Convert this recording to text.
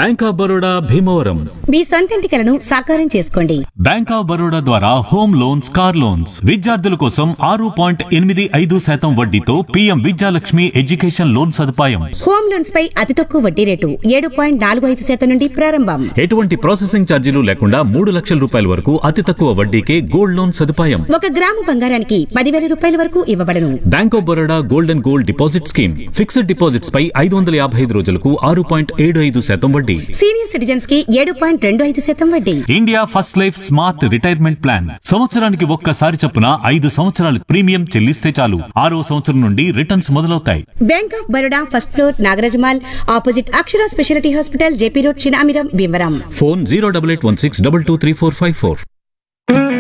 bank of Baroda Bhimavaram మీ సొంతింటి కలను సాకారం చేసుకోండి బ్యాంక్ ఆఫ్ బరోడా ద్వారా హోమ్ లోన్స్ కార్ లోన్స్ విద్యార్థుల కోసం ఆరు పాయింట్ ఎనిమిది ఐదు శాతం వడ్డీతో పీఎం విద్యాలక్ష్మి ఎడ్యుకేషన్ లోన్ సదుపాయం హోమ్ లోన్స్ పై అతి తక్కువ వడ్డీ రేటు ఏడు పాయింట్ నాలుగు ఐదు శాతం నుండి ప్రారంభం ఎటువంటి ప్రాసెసింగ్ ఛార్జీలు లేకుండా మూడు లక్షల రూపాయల వరకు అతి తక్కువ వడ్డీకే గోల్డ్ లోన్ సదుపాయం ఒక గ్రాము బంగారానికి పదివేల రూపాయల వరకు ఇవ్వబడను bank of Baroda gold and gold deposit scheme fixed deposits పై ఐదు వందల యాభై ఐదు రోజులకు ఆరు పాయింట్ ఏడు ఐదు శాతం వడ్డీ సీనియర్ సిటిజన్స్ కి ఏడు పాయింట్ రెండు ఐదు శాతం వడ్డీ India first life smart retirement plan సంవత్సరానికి ఒక్కసారి చొప్పున ఐదు సంవత్సరాలు ప్రీమియం చెల్లిస్తే చాలు ఆరో సంవత్సరం నుండి రిటర్న్స్ మొదలవుతాయి bank of Baroda first floor Nagaraja mall opposite Akshara speciality hospital JP road Chinamiram Bhimavaram phone zero double eight one six double two three four five four